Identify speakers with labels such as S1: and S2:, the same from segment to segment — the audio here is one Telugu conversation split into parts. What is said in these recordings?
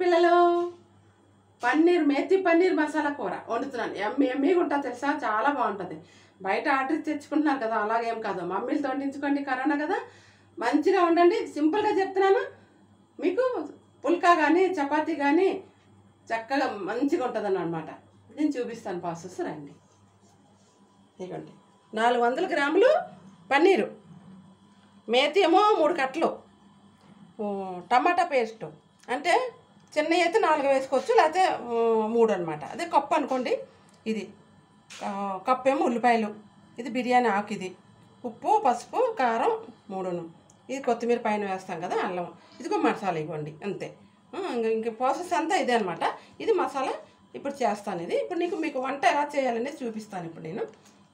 S1: పిల్లలు పన్నీర్ మేతి పన్నీర్ మసాలా కూర వండుతున్నాను ఎమ్మి ఎమ్మిగా ఉంటుంది తెలుసా చాలా బాగుంటుంది బయట ఆర్డర్ ఇచ్చి తెచ్చుకుంటున్నారు కదా అలాగేం కాదు మమ్మీలతో వండించుకోండి కరోనా కదా మంచిగా ఉండండి సింపుల్గా చెప్తున్నాను మీకు పుల్కా కానీ చపాతీ కానీ చక్కగా మంచిగా ఉంటుంది అనమాట నేను చూపిస్తాను ప్రాసెస్ రండి ఇదిగోండి నాలుగు వందల గ్రాములు పన్నీరు మేతి ఏమో మూడు కట్టలు ఊ, టమాటా పేస్ట్ అంటే చిన్నవి అయితే నాలుగు వేసుకోవచ్చు లేకపోతే ఊ, మూడు అనమాట అదే కప్పు అనుకోండి ఇది ఆ, కప్పు ఏమో ఉల్లిపాయలు ఇది బిర్యానీ ఆకు ఇది ఉప్పు పసుపు కారం మూడును ఇది కొత్తిమీర పైన వేస్తాం కదా అల్లం ఇదిగో మసాలా ఇవ్వండి అంతే ఆ, ఇంక ఇంక ప్రాసెస్ అంతా ఇదే అనమాట ఇది మసాలా ఇప్పుడు చేస్తాను ఇది ఇప్పుడు నీకు మీకు వంట ఎలా చేయాలనేది చూపిస్తాను ఇప్పుడు నేను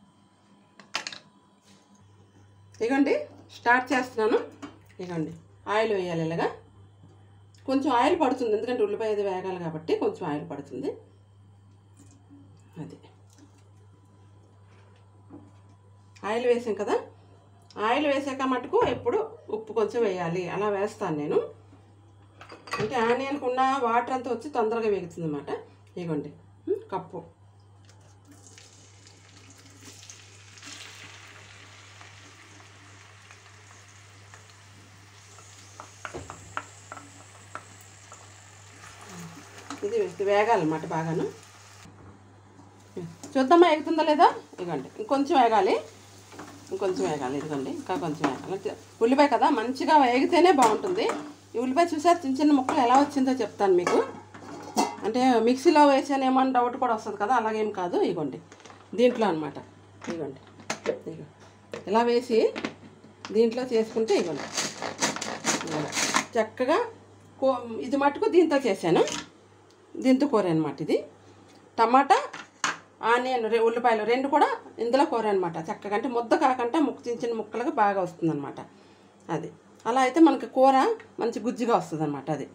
S1: ఇగోండి స్టార్ట్ చేస్తున్నాను ఇగోండి ఆయిల్ వేయాలి ఇలాగా కొంచెం ఆయిల్ పడుతుంది ఎందుకంటే ఉల్లిపాయ అది వేగాలి కాబట్టి కొంచెం ఆయిల్ పడుతుంది అది ఆయిల్ వేసాం కదా ఆయిల్ వేసాక మటుకు ఎప్పుడు ఉప్పు కొంచెం వేయాలి అలా వేస్తాను నేను అంటే ఆనియన్కి ఉన్న వాటర్ అంతా వచ్చి తొందరగా వేగుతుంది అన్నమాట ఇగోండి ఉం, కప్పు ఇది ఇది వేగాలన్నమాట బాగాను చూద్దామా ఎగుతుందా లేదా ఇదిగోండి ఇంకొంచెం వేగాలి ఇంకొంచెం వేగాలి ఇదిగోండి ఇంకా కొంచెం వేగాలి అంటే ఉల్లిపాయ కదా మంచిగా వేగితేనే బాగుంటుంది ఈ ఉల్లిపాయ చూసారు చిన్న చిన్న ముక్కలు ఎలా వచ్చిందో చెప్తాను మీకు అంటే మిక్సీలో వేసానేమో అని డౌట్ కూడా వస్తుంది కదా అలాగేం కాదు ఇగోండి దీంట్లో అనమాట ఇగోండి ఇగో ఇలా వేసి దీంట్లో చేసుకుంటే ఇగోండి ఇలాగ. చక్కగా కో ఇది మటుకు దీంతో చేశాను దీంతో కూర అనమాట ఇది టమాటా ఆనియన్ రె ఉల్లిపాయలు రెండు కూడా ఇందులో కూర అనమాట చక్కగా అంటే ముద్ద కాకుండా ముక్క చిన్న చిన్న ముక్కలుగా బాగా వస్తుందన్నమాట అది అలా అయితే మనకి కూర మంచి గుజ్జుగా వస్తుంది అనమాట అది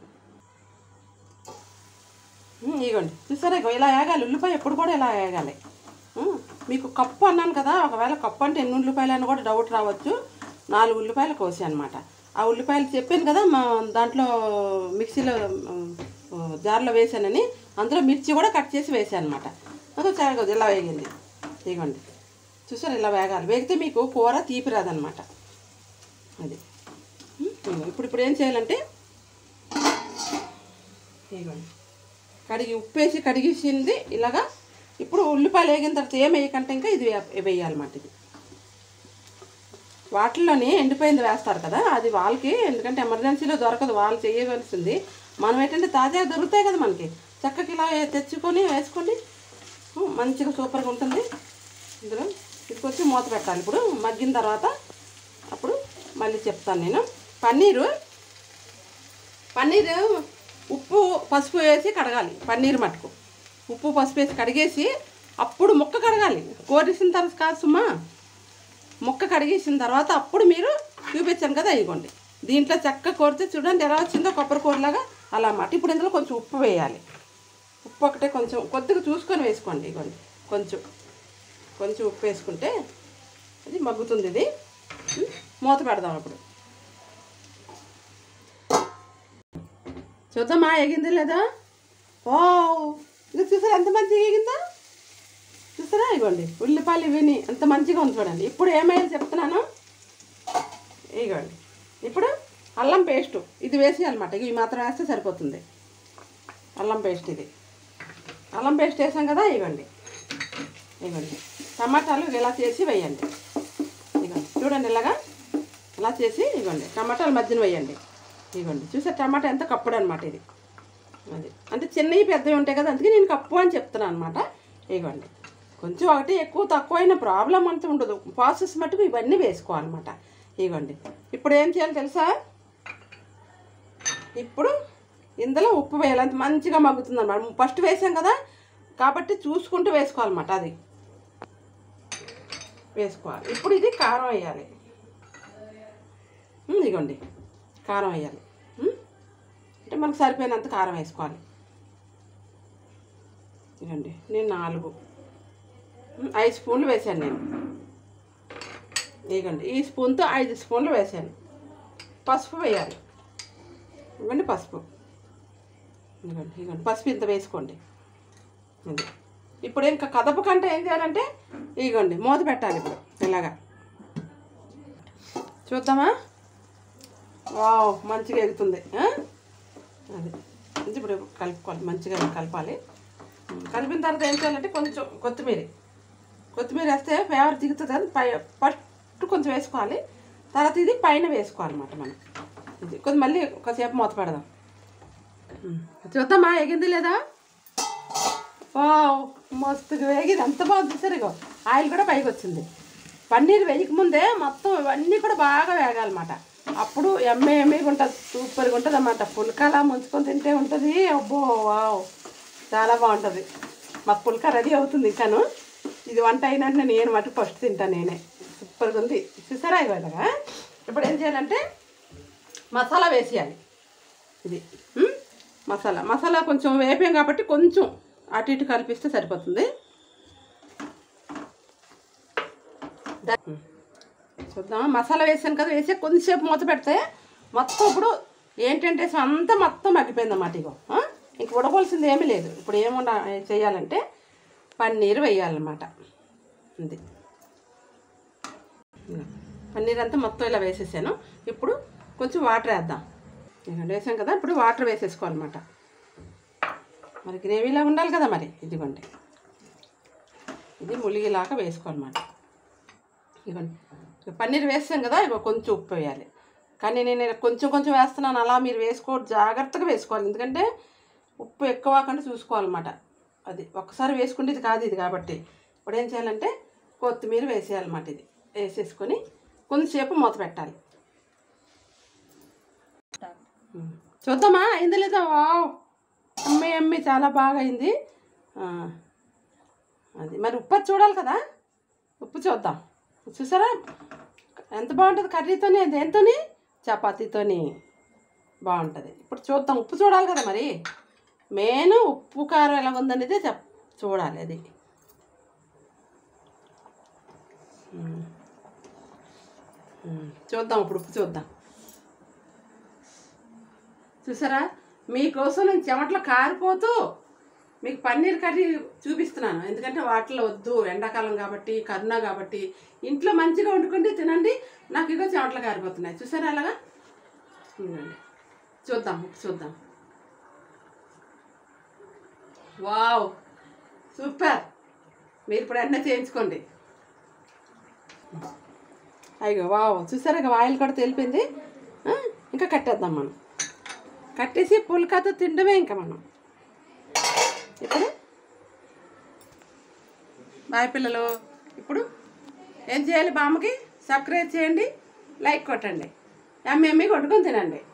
S1: ఉమ్, ఇగోండి చూసారా ఇగో ఇలా వేగాలి ఉల్లిపాయ ఎప్పుడు కూడా ఇలా వేగాలి ఉమ్, మీకు కప్పు అన్నాను కదా ఒకవేళ కప్పు అంటే ఎన్ని ఉల్లిపాయలు అని కూడా డౌట్ రావచ్చు నాలుగు ఉల్లిపాయలు కోసి అనమాట ఆ ఉల్లిపాయలు చెప్పాను కదా మా దాంట్లో మిక్సీలో ఉమ్, జార్లో వేసానని అందులో మిర్చి కూడా కట్ చేసి వేసాను అనమాట అది చాలా ఇలా వేగింది ఇగోండి చూసారు ఇలా వేగాలి వేగితే మీకు కూర తీపి రాదనమాట అది ఉమ్, ఇగో ఇప్పుడు ఇప్పుడు ఏం చేయాలంటే ఇగోండి కడిగి ఉప్పేసి కడిగేసింది ఇలాగా ఇప్పుడు ఉల్లిపాయలు వేగిన తర్వాత ఏం వేయకంటే ఇంకా ఇది వే- వేయాలన్నమాట ఇది వాటిల్లోని ఎండిపోయింది వేస్తారు కదా అది వాళ్ళకి ఎందుకంటే ఎమర్జెన్సీలో దొరకదు వాళ్ళు చేయవలసింది మనం ఏంటంటే తాజాగా దొరుకుతాయి కదా మనకి చక్కకి ఇలా తెచ్చుకొని వేసుకోండి ఉ, మంచిగా సూపర్గా ఉంటుంది ఇందులో తీసుకొచ్చి మూత పెట్టాలి ఇప్పుడు మగ్గిన తర్వాత అప్పుడు మళ్ళీ చెప్తాను నేను పన్నీరు పన్నీరు ఉప్పు పసుపు వేసి కడగాలి పన్నీర్ మటుకు ఉప్పు పసుపు వేసి కడిగేసి అప్పుడు ముక్క కడగాలి కోరేసిన తర్వాత కాదు సుమా ముక్క కడిగేసిన తర్వాత అప్పుడు మీరు చూపించాను కదా ఇదిగోండి దీంట్లో చెక్క కోరితే చూడండి ఎలా వచ్చిందో కొబ్బరి కూరలాగా అలా అన్నమాట ఇప్పుడు ఇందులో కొంచెం ఉప్పు వేయాలి ఉప్పు ఒకటే కొంచెం కొద్దిగా చూసుకొని వేసుకోండి ఇదిగోండి కొంచెం కొంచెం ఉప్పు వేసుకుంటే అది మగ్గుతుంది ఇది ఉం? మూత పెడదాం అప్పుడు చూద్దామా ఎగింది లేదా ఓ ఇది చూసారా ఎంత మంచిగా ఎగిందా చూసారా ఇవ్వండి ఉల్లిపాయలు ఇవిని ఎంత మంచిగా ఉంది చూడండి ఇప్పుడు ఏమైంది చెప్తున్నాను ఇవ్వండి ఇప్పుడు అల్లం పేస్ట్ ఇది వేసి అనమాట ఇవి మాత్రం వేస్తే సరిపోతుంది అల్లం పేస్ట్ ఇది అల్లం పేస్ట్ వేసాం కదా ఇవ్వండి ఇవ్వండి టమాటాలు ఇలా చేసి వేయండి ఇవ్వండి చూడండి ఇలాగా ఇలా చేసి ఇవ్వండి టమాటాలు మధ్యన వేయండి ఇవ్వండి చూసే టమాటా ఎంత కప్పుడు అనమాట ఇది అది అంటే చిన్నవి పెద్దవి ఉంటాయి కదా అందుకే నేను కప్పు అని చెప్తున్నాను అనమాట ఇవ్వండి కొంచెం ఒకటి ఎక్కువ తక్కువ అయిన ప్రాబ్లం అంత ఉండదు ప్రాసెస్ మటుకు ఇవన్నీ వేసుకోవాలన్నమాట ఇవ్వండి ఇప్పుడు ఏం చేయాలి తెలుసా ఇప్పుడు ఇందులో ఉప్పు వేయాలి అంత మంచిగా మగ్గుతుంది అనమాట ఫస్ట్ వేసాం కదా కాబట్టి చూసుకుంటూ వేసుకోవాలన్నమాట అది వేసుకోవాలి ఇప్పుడు ఇది కారం వేయాలి ఉమ్, ఇదిగోండి కారం వేయాలి ఉమ్, అంటే మనకు సరిపోయినంత కారం వేసుకోవాలి ఇదిగోండి నేను నాలుగు ఉమ్, ఐదు స్పూన్లు వేసాను నేను ఇదిగోండి ఈ స్పూన్తో ఐదు స్పూన్లు వేసాను పసుపు వేయాలి ఇవ్వండి పసుపు ఇదిగోండి ఇదిగోండి పసుపు ఇంత వేసుకోండి ఇది ఇప్పుడు ఇంకా కదపు కంటే ఏం చేయాలంటే ఇదిగోండి మూత పెట్టాలి ఇప్పుడు ఇలాగా చూద్దామా వావ్ మంచిగా ఎగుతుంది ఆ? అది ఇది ఇప్పుడు కలుపుకోవాలి మంచిగా కలపాలి కలిపిన తర్వాత ఏం చేయాలంటే కొంచెం కొత్తిమీర కొత్తిమీర వేస్తే ఫ్లేవర్ దిగుతుంది అది పై పట్టు కొంచెం వేసుకోవాలి తర్వాత ఇది పైన వేసుకోవాలన్నమాట మనం ఇది కొంచెం మళ్ళీ ఒకసేపు మూత పెడదాం ఉమ్. చూద్దామా ఎగింది లేదా వావ్ మస్తుగా వేగింది ఎంత బాగుంది చూసారు ఇగో ఆయిల్ కూడా పైకి వచ్చింది పన్నీర్ వేయక ముందే మొత్తం ఇవన్నీ కూడా బాగా వేగాలన్నమాట అప్పుడు ఎమ్మె ఎమ్మెగా ఉంటుంది సూపర్గా ఉంటుంది అన్నమాట పుల్కాలా ముంచుకొని తింటే ఉంటుంది అబ్బో వావ్ చాలా బాగుంటుంది మా పుల్కా రెడీ అవుతుంది ఇంకాను ఇది వంట అయినట్టు నేను మటు ఫస్ట్ తింటాను నేనే సూపర్గా ఉంది చూసారా ఇవాళగా ఇప్పుడు ఏం చేయాలంటే మసాలా వేసేయాలి ఇది ఉమ్, మసాలా మసాలా కొంచెం వేపాం కాబట్టి కొంచెం అటు ఇటు కలిపిస్తే సరిపోతుంది దా- ఉమ్. చూద్దాం మసాలా వేసాను కదా వేసే కొంచెంసేపు మూత పెడితే మొత్తం ఇప్పుడు ఏంటంటే అంతా మొత్తం మగ్గిపోయింది అన్నమాట ఇగో ఆ? ఇంక ఉడవలసింది ఏమీ లేదు ఇప్పుడు ఏముండ చేయాలంటే పన్నీర్ వేయాలన్నమాట ఇది ఇదిగో. పన్నీర్ అంతా మొత్తం ఇలా వేసేసాను ఇప్పుడు కొంచెం వాటర్ వేద్దాం ఇదిగోండి వేసాం కదా ఇప్పుడు వాటర్ వేసేసుకోవాలన్నమాట మరి గ్రేవీలా ఉండాలి కదా మరి ఇదిగోండి ఇది ములిగిలాగా వేసుకోవాలన్నమాట ఇదిగోండి ఇక పన్నీర్ వేసాం కదా ఇక కొంచెం ఉప్పు వేయాలి కానీ నేను ఇలా కొంచెం కొంచెం వేస్తున్నాను అలా మీరు వేసుకో జాగ్రత్తగా వేసుకోవాలి ఎందుకంటే ఉప్పు ఎక్కువ కాకుండా చూసుకోవాలన్నమాట అది ఒక్కసారి వేసుకుంటే ఇది కాదు ఇది కాబట్టి ఇప్పుడు ఏం చేయాలంటే కొత్తిమీర వేసేయాలన్నమాట ఇది వేసేసుకొని కొంచెంసేపు మూత పెట్టాలి ఉమ్. చూద్దామా అయిందా లేదా వావ్ అమ్మి అమ్మి చాలా బాగా అయింది ఆ, అది మరి ఉప్పు అది చూడాలి కదా ఉప్పు చూద్దాం చూసారా ఎంత బాగుంటుంది కర్రీతోని దేంతోని చపాతీతోని బాగుంటుంది ఇప్పుడు చూద్దాం ఉప్పు చూడాలి కదా మరి మెయిన్ ఉప్పు కారం ఎలా ఉందనేది చెప్ చూడాలి అది ఉమ్. ఉమ్. చూద్దాం ఇప్పుడు ఉప్పు చూద్దాం చూసారా మీకోసం నేను చెమటలో కారిపోతూ మీకు పన్నీర్ కర్రీ చూపిస్తున్నాను ఎందుకంటే వాటిలో వద్దు ఎండాకాలం కాబట్టి కరుణ కాబట్టి ఇంట్లో మంచిగా వండుకుంటే తినండి నాకు ఇగో చెమటలు కారిపోతున్నాయి చూసారా అలాగా ఇదిగోండి. చూద్దాం ఉప్పు చూద్దాం వావ్ సూపర్ మీరు ఇప్పుడు ఎన్న చేయించుకోండి అయ్యో వావ్ చూసారా ఇక ఆయిల్ కూడా తెలిపింది ఆ, ఇంకా కట్టేద్దాం మనం కట్టేసి పుల్కాతో తినడమే ఇంకా మనం ఇప్పుడు బాయ్ పిల్లలు ఇప్పుడు ఏం చేయాలి బామ్మకి సబ్స్క్రైబ్ చేయండి లైక్ కొట్టండి ఎమ్మెమ్మి కొట్టుకొని తినండి